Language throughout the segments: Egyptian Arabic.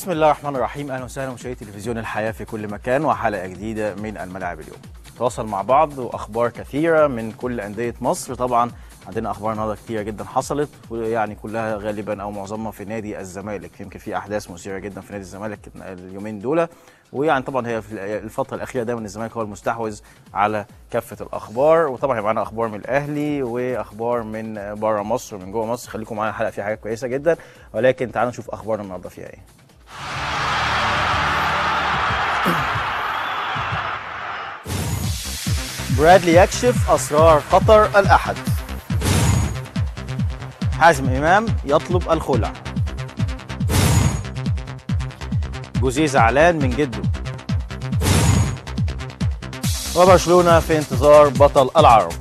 بسم الله الرحمن الرحيم اهلا وسهلا مشاهدي تلفزيون الحياه في كل مكان وحلقه جديده من الملاعب اليوم تواصل مع بعض واخبار كثيره من كل انديه مصر طبعا عندنا اخبار النهارده كتيره جدا حصلت ويعني كلها غالبا او معظمها في نادي الزمالك يمكن في احداث مثيره جدا في نادي الزمالك اليومين دول ويعني طبعا هي في الفتره الاخيره دايما الزمالك هو المستحوذ على كافه الاخبار وطبعا هيبقى معانا اخبار من الاهلي واخبار من بره مصر ومن جوه مصر خليكم معانا الحلقه فيها حاجات كويسه جدا ولكن تعالوا نشوف اخبارنا النهارده فيها ايه برادلي يكشف اسرار قطر الاحد حازم امام يطلب الخلع جوزيه زعلان من جده وبرشلونه في انتظار بطل العرب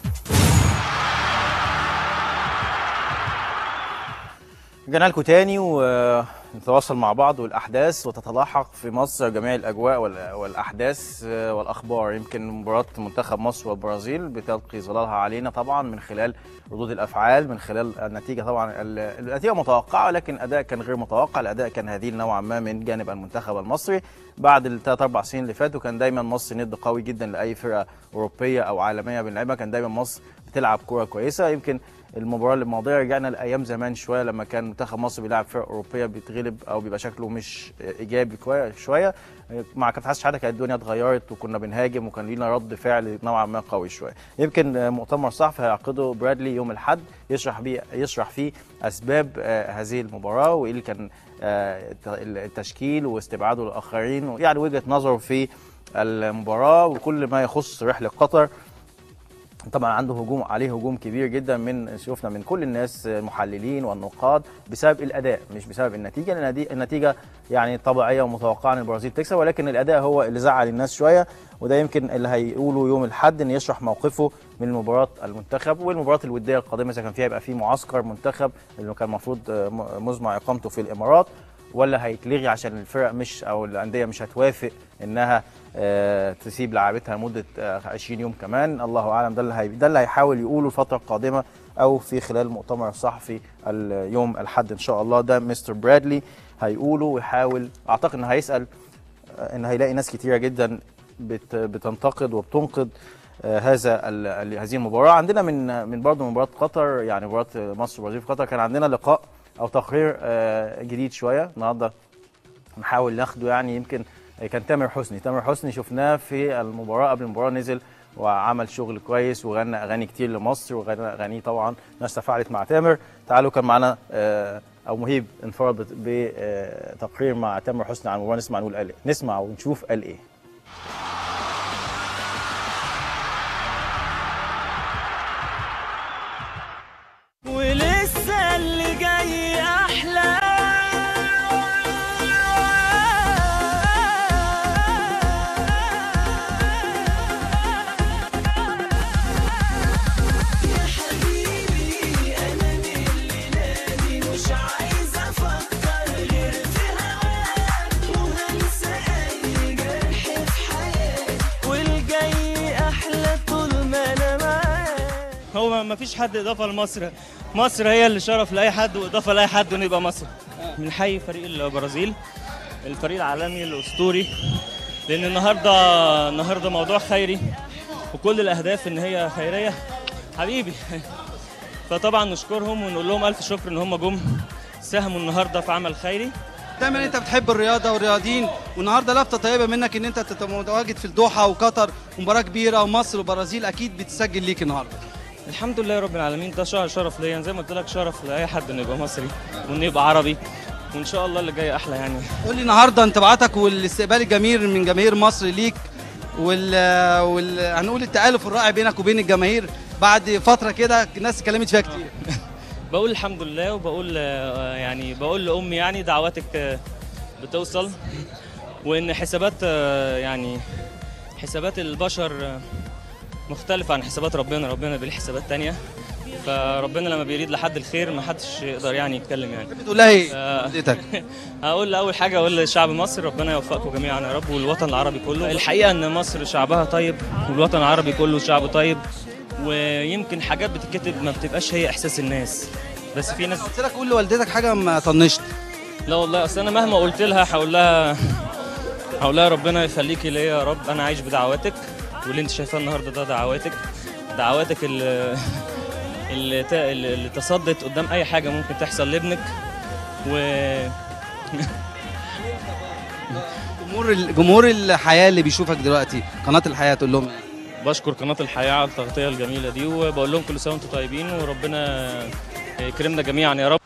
رجعنا لكم تاني ونتواصل مع بعض والاحداث وتتلاحق في مصر جميع الاجواء والاحداث والاخبار يمكن مباراه منتخب مصر والبرازيل بتلقي ظلالها علينا طبعا من خلال ردود الافعال من خلال النتيجه طبعا النتيجه متوقعه لكن الاداء كان غير متوقع الاداء كان هزيل نوعا ما من جانب المنتخب المصري بعد الثلاث اربع سنين اللي فاتوا كان دايما مصر ند قوي جدا لاي فرقه اوروبيه او عالميه بنلعبها كان دايما مصر بتلعب كوره كويسه يمكن المباراه الماضيه رجعنا لايام زمان شويه لما كان منتخب مصر بيلعب فرق اوروبيه بيتغلب او بيبقى شكله مش ايجابي شويه مع كابتن حسن شحاته كانت الدنيا اتغيرت وكنا بنهاجم وكان لينا رد فعل نوعا ما قوي شويه يمكن مؤتمر صحفي هيعقده برادلي يوم الاحد يشرح بيه يشرح فيه اسباب هذه المباراه وايه اللي كان التشكيل واستبعاده الاخرين يعني وجهه نظره في المباراه وكل ما يخص رحله قطر طبعا عنده هجوم عليه هجوم كبير جدا من شفنا من كل الناس المحللين والنقاد بسبب الاداء مش بسبب النتيجه لان النتيجه يعني طبيعيه ومتوقعه ان البرازيل تكسب ولكن الاداء هو اللي زعل الناس شويه وده يمكن اللي هيقوله يوم الاحد ان يشرح موقفه من مباراه المنتخب والمباراه الوديه القادمه اذا كان فيها يبقى في معسكر منتخب اللي كان المفروض مزمع اقامته في الامارات ولا هيتلغي عشان الفرق مش او الانديه مش هتوافق انها آه تسيب لعبتها لمده آه 20 يوم كمان الله اعلم ده اللي هي ده اللي هيحاول يقوله الفتره القادمه او في خلال المؤتمر الصحفي اليوم الاحد ان شاء الله ده مستر برادلي هيقوله ويحاول اعتقد انه هيسال آه ان هيلاقي ناس كتيره جدا بت بتنتقد وبتنقد هذا هذه المباراه عندنا من من برضه مباراه قطر يعني مباراه مصر والبرازيل في قطر كان عندنا لقاء او تقرير جديد شويه النهارده نحاول ناخده يعني يمكن كان تامر حسني تامر حسني شفناه في المباراه قبل المباراه نزل وعمل شغل كويس وغنى اغاني كتير لمصر وغنى اغاني طبعا ناس تفاعلت مع تامر تعالوا كان معانا او مهيب انفرد بتقرير مع تامر حسني عن المباراه نسمع نقول قال ايه نسمع ونشوف قال ايه ولسه اللي جاي احلى يا حبيبي انا من الليله مش عايز افكر غير في هواك وهنسى اي جرح في حياتي والجاي احلى طول ما انا معاك هو ما فيش حد اضافه لمصر مصر هي اللي شرف لاي حد واضافه لاي حد انه يبقى مصر من حي فريق البرازيل الفريق العالمي الاسطوري لان النهارده النهارده موضوع خيري وكل الاهداف ان هي خيريه حبيبي فطبعا نشكرهم ونقول لهم الف شكر ان هم جم ساهموا النهارده في عمل خيري دايما انت بتحب الرياضه والرياضيين والنهارده لفته طيبه منك ان انت تبقى متواجد في الدوحه وقطر ومباراه كبيره ومصر والبرازيل اكيد بتسجل ليك النهارده الحمد لله رب العالمين ده شرف شرف ليا زي ما قلت لك شرف لاي حد انه يبقى مصري وانه يبقى عربي وان شاء الله اللي جاي احلى يعني قول لي النهارده انطباعاتك والاستقبال الجميل من جماهير مصر ليك وال, وال... هنقول التآلف الرائع بينك وبين الجماهير بعد فتره كده الناس اتكلمت فيها كتير بقول الحمد لله وبقول آه، يعني بقول لامي يعني دعواتك آه، بتوصل وان حسابات آه، يعني حسابات البشر آه، مختلفة عن حسابات ربنا ربنا بيه حسابات تانية فربنا لما بيريد لحد الخير ما حدش يقدر يعني يتكلم يعني بتقول لها ايه آه. والدتك هقول اول حاجه اقول لشعب مصر ربنا يوفقكم جميعا يا رب والوطن العربي كله الحقيقه ان مصر شعبها طيب والوطن العربي كله شعبه طيب ويمكن حاجات بتتكتب ما بتبقاش هي احساس الناس بس في ناس قلت لك قول لوالدتك حاجه ما طنشت لا والله اصل انا مهما قلت لها هقول لها هقول لها ربنا يخليكي ليا يا رب انا عايش بدعواتك واللي انت شايفاه النهارده ده دعواتك دعواتك اللي اللي, ت- اللي تصدت قدام اي حاجه ممكن تحصل لابنك و جمهور ال- جمهور الحياه اللي بيشوفك دلوقتي قناه الحياه تقول لهم إيه؟ بشكر قناه الحياه على التغطيه الجميله دي وبقول لهم كل سنه وانتم طيبين وربنا يكرمنا جميعا يا رب